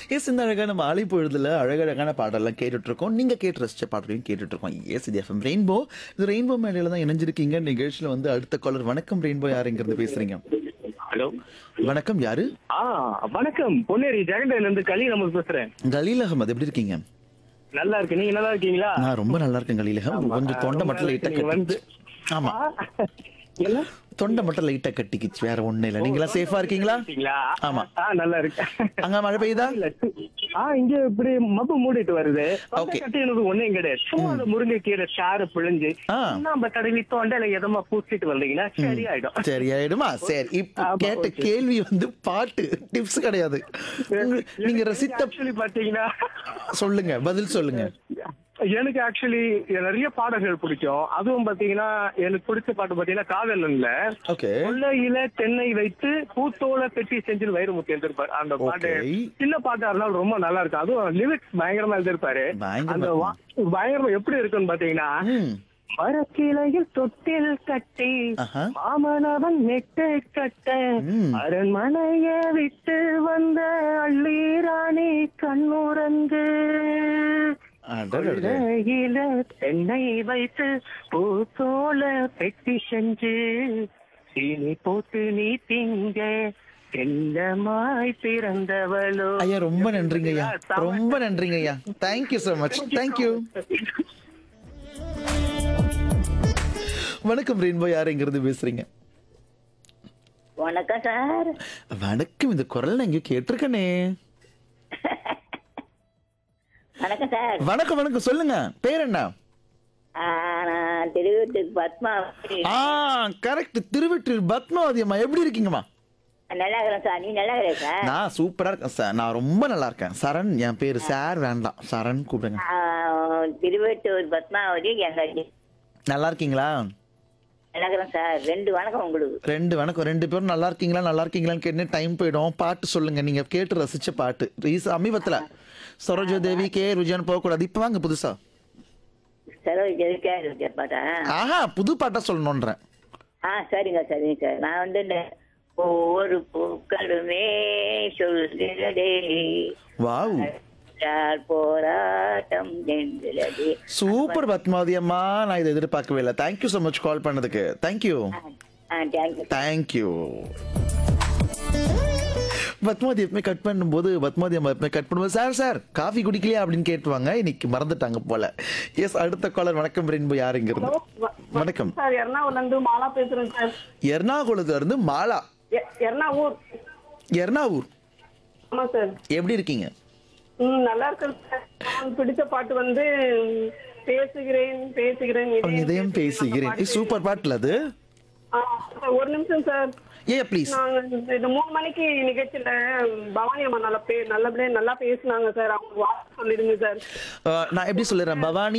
S இந்த அழகான மாலை பொழுதுல அழகழகான பாடலாம் கேட்டுட்டு இருக்கோம் நீங்க கேட்டு ரசிச்ச பாடலையும் கேட்டுட்டு இருக்கோம் எஸ் இது எஃப்எம் ரெயின்போ இது ரெயின்போ மேடையில தான் இணைஞ்சிருக்கீங்க நிகழ்ச்சியில வந்து அடுத்த காலர் வணக்கம் ரெயின்போ யார் இங்க இருந்து பேசுறீங்க ஹலோ வணக்கம் யாரு ஆ வணக்கம் பொன்னேரி ஜெகண்டன் இருந்து கலி நம்ம பேசுறேன் கலீல் அகமது எப்படி இருக்கீங்க நல்லா இருக்கு நீங்க நல்லா இருக்கீங்களா நான் ரொம்ப நல்லா இருக்கேன் கலீல் அகமது கொஞ்சம் தொண்டை ரொம்ப மட்டும் நல்லா லைட்டா இருக்கு. நீங்க வந்து கட்டி ஆமா ஆ, என்ன தொண்டை மட்டும் லைட்டா கட்டிக்கிச்சு வேற ஒண்ணு இல்ல நீங்களா சேஃபா இருக்கீங்களா இருக்கீங்களா ஆமா. ஆ நல்லா இருக்கு அங்க மழை பெய்யுதா இல்ல, ஆ இங்க இப்படி மப்பு மூடிட்டு வருது Okay. கட்டினது ஒண்ணும் கிடையாது சும்மா அந்த முருங்கைக்கீரை சாறு பிழிஞ்சு ஆ. நம்ம தடவி தொண்டையில எதமா பூசிட்டு வந்தீங்கன்னா சரி ஆயிடும் சரி ஆயிடுமா சரி இப்ப ஆமா, கேட்ட okay. கேள்வி வந்து பாட்டு டிப்ஸ் கிடையாது உங்க- நீங்க ரசித்த ஆக்சுவலி பாத்தீங்கன்னா சொல்லுங்க பதில் சொல்லுங்க எனக்கு ஆக்சுவலி நிறைய பாடல்கள் பிடிக்கும் அதுவும் பாத்தீங்கன்னா எனக்கு பிடிச்ச பாட்டு பாத்தீங்கன்னா காதலன்ல ஓகே கொள்ளையில தென்னை வைத்து பூத்தோல பெட்டி செஞ்சு வைரமுத்து எழுதிருப்பாரு அந்த பாட்டு Okay. சின்ன பாட்டா இருந்தாலும் ரொம்ப நல்லா இருக்கும் அதுவும் லிரிக்ஸ் பயங்கரமா எழுதிருப்பாரு பயங்கரமா அந்த வா- பயங்கரமா எப்படி இருக்குன்னு பாத்தீங்கன்னா ம் மரக்கிளையில் தொட்டில் கட்டி ஆஹா. மாமனவன் நெட்டு கட்ட ம். அரண்மனைய விட்டு வந்த அள்ளீராணி கண்ணுறங்கு அடடடட. கொள்ளையில தென்னை வைத்து பூத்தோல பெட்டி செஞ்சு சீனி போட்டு நீ திங்க செல்லமாய் பிறந்தவளோ ஐயா ரொம்ப நன்றிங்க ஐயா ரொம்ப நன்றிங்க ஐயா தேங்க்யூ so மச் தேங்க்யூ வணக்கம் ரெயின்போ யார் எங்க இருந்து பேசுறீங்க வணக்கம் சார் வணக்கம் இந்த குரல் நான் எங்கேயோ கேட்டிருக்கனே வணக்கம் சார் வணக்கம் வணக்கம் சொல்லுங்க பேர் என்ன ஆ, நான் திருவூத்துக்கு பத்மா ஆ கரெக்ட் திருவெற்றியூர் பத்மாவதி அம்மா எப்படி இருக்கீங்கம்மா நல்லா இருக்கிறேன் சார் நீ நல்லா இருக்கிறேன் சார் நான் சூப்பரா இருக்கேன் சார் நான் ரொம்ப நல்லா இருக்கேன் சரண் என் பேரு சார் வேண்டாம் சரண் கூப்பிடுங்க ஆ, திருவெட்டூர் பத்மாவதி எங்க நல்லா இருக்கீங்களா நல்லா இருக்கிறேன் சார் ரெண்டு வணக்கம் உங்களுக்கு ரெண்டு வணக்கம் ரெண்டு பேரும் நல்லா இருக்கீங்களா நல்லா இருக்கீங்களான்னு கேட்டு டைம் போயிடும் பாட்டு சொல்லுங்க நீங்க கேட்டு ரசிச்ச பாட்டு ரீஸ் சமீபத்துல சரோஜா தேவி கே ருஜான் போகக்கூடாது இப்ப வாங்க புதுசா செலவு ஜெயிக்கா இருக்கு பாட்டா ஆஹா புது பாட்டா சொல்லணுன்றேன் ஆ சரிங்க சரிங்க சார் நான் வந்து இந்த ஒவ்வொரு பூக்களுமே சொல்கிறதே வாவ் யார் போராட்டம் என்கிறதே சூப்பர் பத்மாவதி அம்மா நான் இதை எதிர்பார்க்கவே இல்லை தேங்க்யூ ஸோ மச் கால் பண்ணதுக்கு தேங்க்யூ ஆ தேங்க்யூ தேங்க்யூ பத்மாவதி எப்பவுமே கட் பண்ணும்போது பத்மாவதி அம்மா எப்பவுமே கட் பண்ணும்போது சார் சார் காஃபி குடிக்கலையா அப்படின்னு கேட்டுவாங்க இன்னைக்கு மறந்துட்டாங்க போல எஸ் அடுத்த காலர் வணக்கம் ரெயின்போ யார் இங்க இருந்து வணக்கம் சார் எர்ணாகுளம்ல இருந்து மாலா பேசுறேன் சார் எர்ணாகுளத்துல இருந்து மாலா எ- எர்ணாவூர் எர்ணாவூர் ஆமா சார் எப்படி இருக்கீங்க ம் நல்லா இருக்கேன் சார் நான் பிடிச்ச பாட்டு வந்து ம், பேசுகிறேன் பேசுகிறேன் அவங்க இதயம் பேசுகிறேன் அந்த பாட்டு. சூப்பர் பாட்டுல அது ஆ, சார், ஒரு நிமிஷம் சார் ஏ ப்ளீஸ் நாங்க இந்த- இந்த மூணு மணிக்கு நிகழ்ச்சியில பவானி அம்மா நல்லா பே நல்லபடியா நல்லா பேசுனாங்க சார் அவங்க வாழ்த்து சொல்லிடுங்க சார் நான் எப்படி சொல்லிடுறேன் பவானி